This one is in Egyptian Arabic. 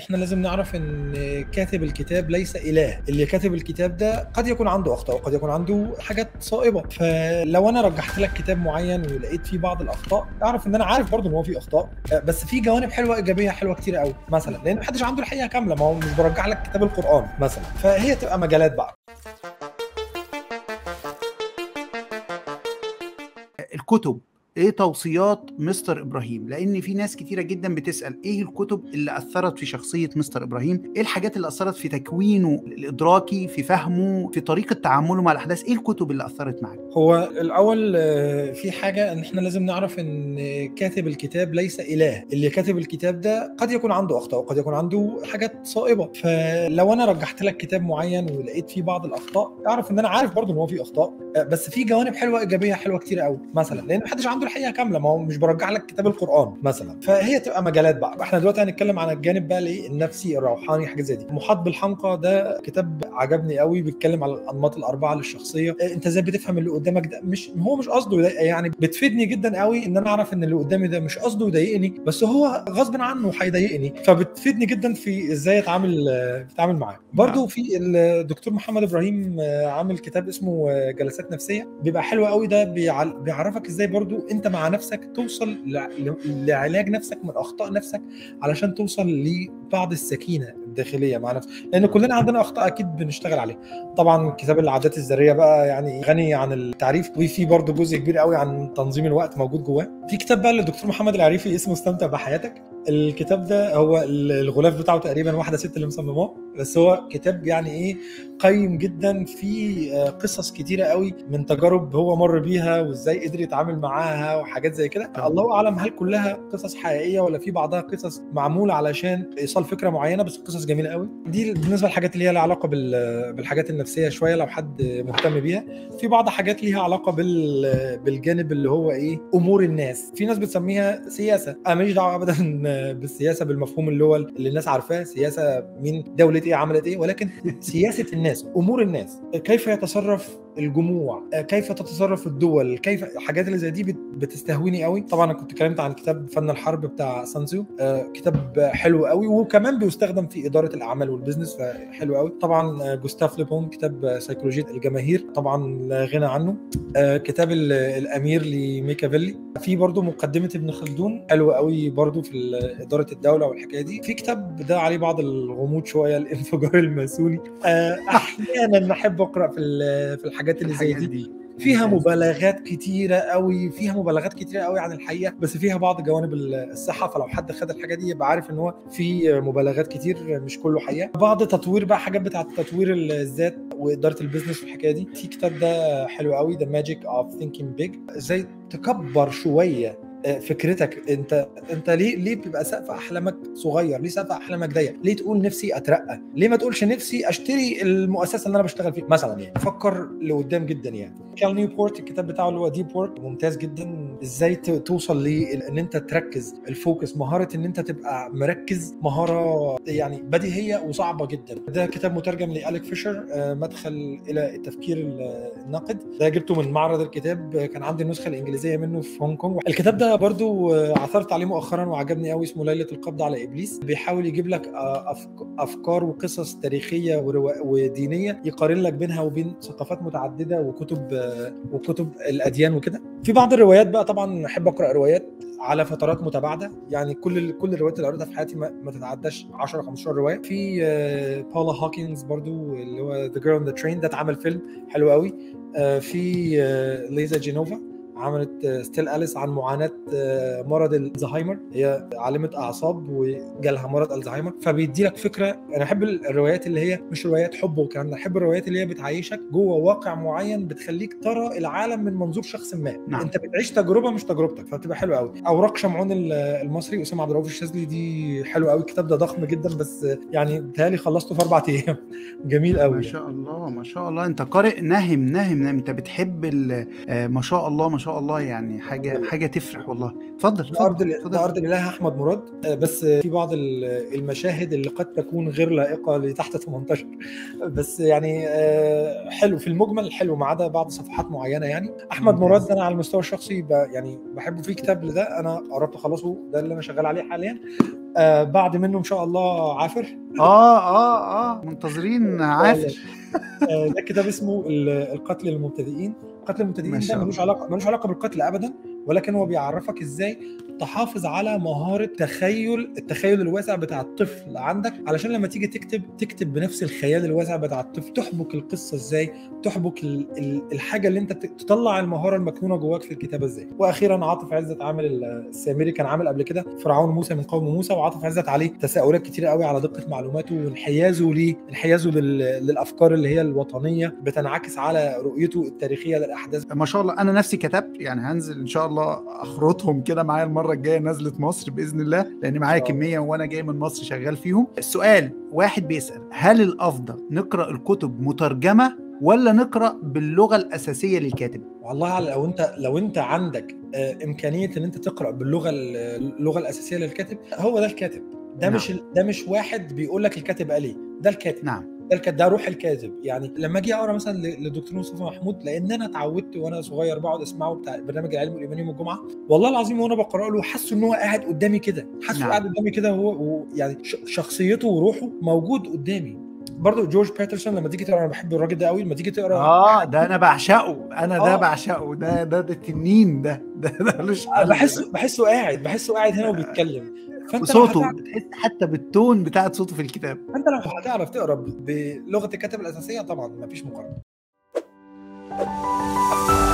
احنا لازم نعرف ان كاتب الكتاب ليس اله اللي كاتب الكتاب ده قد يكون عنده اخطاء وقد يكون عنده حاجات صائبه فلو انا رجحت لك كتاب معين ولقيت فيه بعض الاخطاء اعرف ان انا عارف برضه ان هو فيه اخطاء بس في جوانب حلوه ايجابيه حلوه كتير قوي مثلا لان محدش عنده الحقيقه كامله ما هو مش برجح لك كتاب القران مثلا فهي تبقى مجالات بقى الكتب ايه توصيات مستر ابراهيم لان في ناس كتيره جدا بتسال ايه الكتب اللي اثرت في شخصيه مستر ابراهيم ايه الحاجات اللي اثرت في تكوينه الادراكي في فهمه في طريقه تعامله مع الاحداث ايه الكتب اللي اثرت معاك هو الاول في حاجه ان احنا لازم نعرف ان كاتب الكتاب ليس اله اللي كاتب الكتاب ده قد يكون عنده اخطاء وقد يكون عنده حاجات صائبه فلو انا رجحت لك كتاب معين ولقيت فيه بعض الاخطاء اعرف ان انا عارف برضه ان هو فيه اخطاء بس في جوانب حلوه ايجابيه حلوه كتير قوي مثلا لان محدش عنده الحقيقه كامله ما هو مش برجح لك كتاب القران مثلا فهي تبقى مجالات بقى احنا دلوقتي هنتكلم عن الجانب بقى الايه النفسي الروحاني حاجه زي دي محاط بالحمقى ده كتاب عجبني قوي بيتكلم على الانماط الاربعه للشخصيه انت ازاي بتفهم اللي قدامك ده مش هو مش قصده يعني بتفيدني جدا قوي ان انا اعرف ان اللي قدامي ده مش قصده يضايقني بس هو غصب عنه هيضايقني فبتفيدني جدا في ازاي اتعامل اتعامل معاه برضو في الدكتور محمد ابراهيم عامل كتاب اسمه جلسات نفسيه بيبقى حلو قوي ده بيعرفك ازاي برضو انت مع نفسك توصل لعلاج نفسك من اخطاء نفسك علشان توصل لبعض السكينه الداخليه مع نفسك لان كلنا عندنا اخطاء اكيد بنشتغل عليها طبعا كتاب العادات الذريه بقى يعني غني عن التعريف وفي برضه جزء كبير قوي عن تنظيم الوقت موجود جواه في كتاب بقى للدكتور محمد العريفي اسمه استمتع بحياتك الكتاب ده هو الغلاف بتاعه تقريبا واحده ست اللي مصمماه بس هو كتاب يعني ايه قيم جدا في قصص كتيره قوي من تجارب هو مر بيها وازاي قدر يتعامل معاها وحاجات زي كده الله اعلم هل كلها قصص حقيقيه ولا في بعضها قصص معموله علشان ايصال فكره معينه بس قصص جميله قوي دي بالنسبه للحاجات اللي هي لها علاقه بالحاجات النفسيه شويه لو حد مهتم بيها في بعض حاجات ليها علاقه بال بالجانب اللي هو ايه امور الناس في ناس بتسميها سياسه انا ماليش دعوه ابدا بالسياسه بالمفهوم اللي هو اللي الناس عارفاه سياسه مين دوله ايه عملت ايه ولكن سياسه الناس امور الناس كيف يتصرف الجموع كيف تتصرف الدول كيف الحاجات اللي زي دي بتستهويني قوي طبعا انا كنت اتكلمت عن كتاب فن الحرب بتاع سانزو كتاب حلو قوي وكمان بيستخدم في اداره الاعمال والبزنس فحلو قوي طبعا جوستاف ليبون كتاب سيكولوجيه الجماهير طبعا لا غنى عنه كتاب الامير لميكافيلي في برضه مقدمه ابن خلدون حلو قوي برضه في اداره الدوله والحكايه دي في كتاب ده عليه بعض الغموض شويه الانفجار الماسوني احيانا احب اقرا في في الحاجات اللي زي دي, دي. فيها مبالغات كتيرة قوي فيها مبالغات كتيرة قوي عن الحقيقة بس فيها بعض جوانب الصحة فلو حد خد الحاجة دي يبقى عارف ان هو في مبالغات كتير مش كله حقيقة بعض تطوير بقى حاجات بتاعة تطوير الذات وإدارة البيزنس والحكاية دي في كتاب ده حلو قوي The Magic of Thinking Big ازاي تكبر شوية فكرتك انت انت ليه ليه بيبقى سقف احلامك صغير ليه سقف احلامك ضيق ليه تقول نفسي اترقى ليه ما تقولش نفسي اشتري المؤسسه اللي انا بشتغل فيها مثلا يعني فكر لقدام جدا يعني كال نيوبورت الكتاب بتاعه اللي هو ديب وورك ممتاز جدا ازاي توصل لان انت تركز الفوكس مهاره ان انت تبقى مركز مهاره يعني بديهيه وصعبه جدا ده كتاب مترجم لالك فيشر مدخل الى التفكير الناقد ده جبته من معرض الكتاب كان عندي النسخه الانجليزيه منه في هونج كونج الكتاب ده برضو عثرت عليه مؤخرا وعجبني قوي اسمه ليله القبض على ابليس بيحاول يجيب لك افكار وقصص تاريخيه ودينيه يقارن لك بينها وبين ثقافات متعدده وكتب وكتب الاديان وكده في بعض الروايات بقى طبعا احب اقرا روايات على فترات متباعده يعني كل كل الروايات اللي قريتها في حياتي ما, ما تتعداش 10 15 روايه في باولا هوكنز برضو اللي هو ذا جيرل اون ذا ترين ده اتعمل فيلم حلو قوي في ليزا جينوفا عملت ستيل اليس عن معاناه مرض الزهايمر هي عالمه اعصاب وجالها مرض الزهايمر فبيدي لك فكره انا احب الروايات اللي هي مش روايات حب والكلام ده احب الروايات اللي هي بتعيشك جوه واقع معين بتخليك ترى العالم من منظور شخص ما نعم. انت بتعيش تجربه مش تجربتك فبتبقى حلوه قوي اوراق شمعون المصري اسامه عبد الرؤوف الشاذلي دي حلوه قوي الكتاب ده ضخم جدا بس يعني بيتهيألي خلصته في اربع ايام جميل قوي ما شاء الله ما شاء الله انت قارئ نهم نهم نهم انت بتحب ما شاء الله ما شاء شاء الله يعني حاجه حاجه تفرح والله اتفضل ده ارض اتفضل ال- اتفضل. ده ارض الاله احمد مراد آه، بس في بعض ال- المشاهد اللي قد تكون غير لائقه لتحت 18 بس يعني آه، حلو في المجمل حلو ما عدا بعض صفحات معينه يعني احمد ممتاز. مراد انا على المستوى الشخصي ب- يعني بحبه في كتاب لده انا قربت اخلصه ده اللي انا شغال عليه حاليا آه، بعد منه ان شاء الله عافر اه اه اه منتظرين عافر آه، ده كتاب اسمه ال- القتل للمبتدئين القتل ما للمبتدئين شاء ده ملوش الله. علاقه ملوش علاقه بالقتل ابدا ولكن هو بيعرفك ازاي تحافظ على مهاره تخيل التخيل الواسع بتاع الطفل عندك علشان لما تيجي تكتب تكتب بنفس الخيال الواسع بتاع الطفل تحبك القصه ازاي تحبك ال- ال- الحاجه اللي انت ت- تطلع المهاره المكنونه جواك في الكتابه ازاي واخيرا عاطف عزت عامل ال- السامري كان عامل قبل كده فرعون موسى من قوم موسى وعاطف عزت عليه تساؤلات كتيره قوي على دقه معلوماته وانحيازه ليه انحيازه لل- للافكار اللي هي الوطنيه بتنعكس على رؤيته التاريخيه للاحداث ما شاء الله انا نفسي كتبت يعني هنزل ان شاء الله اخرطهم كده معايا المره الجايه نزله مصر باذن الله لان معايا إن شاء الله. كميه وانا جاي من مصر شغال فيهم السؤال واحد بيسال هل الافضل نقرا الكتب مترجمه ولا نقرا باللغه الاساسيه للكاتب والله على لو انت لو انت عندك آه، امكانيه ان انت تقرا باللغه ال- اللغه الاساسيه للكاتب هو ده الكاتب ده نعم. مش ال- ده مش واحد بيقول لك الكاتب قال ايه ده الكاتب نعم ده الكاتب ده روح الكاتب يعني لما اجي اقرا مثلا ل- للدكتور مصطفى محمود لان انا اتعودت وانا صغير بقعد اسمعه بتاع برنامج العلم والايمان يوم الجمعه والله العظيم وانا بقرا له حاسه ان هو قاعد قدامي كده حاسه نعم. قاعد قدامي كده وهو وهو- يعني ش- شخصيته وروحه موجود قدامي برضه جورج باترسون لما تيجي تقرا انا بحب الراجل ده قوي لما تيجي تقرا اه ده انا بعشقه انا ده آه. بعشقه ده ده ده تنين ده ده ده ملوش حل بحسه بحسه قاعد بحسه قاعد هنا وبيتكلم فانت لو صوته هتعرف بتحس حتى بالتون بتاعت صوته في الكتاب انت لو هتعرف تقرا بلغه الكاتب الاساسيه طبعا مفيش مقارنه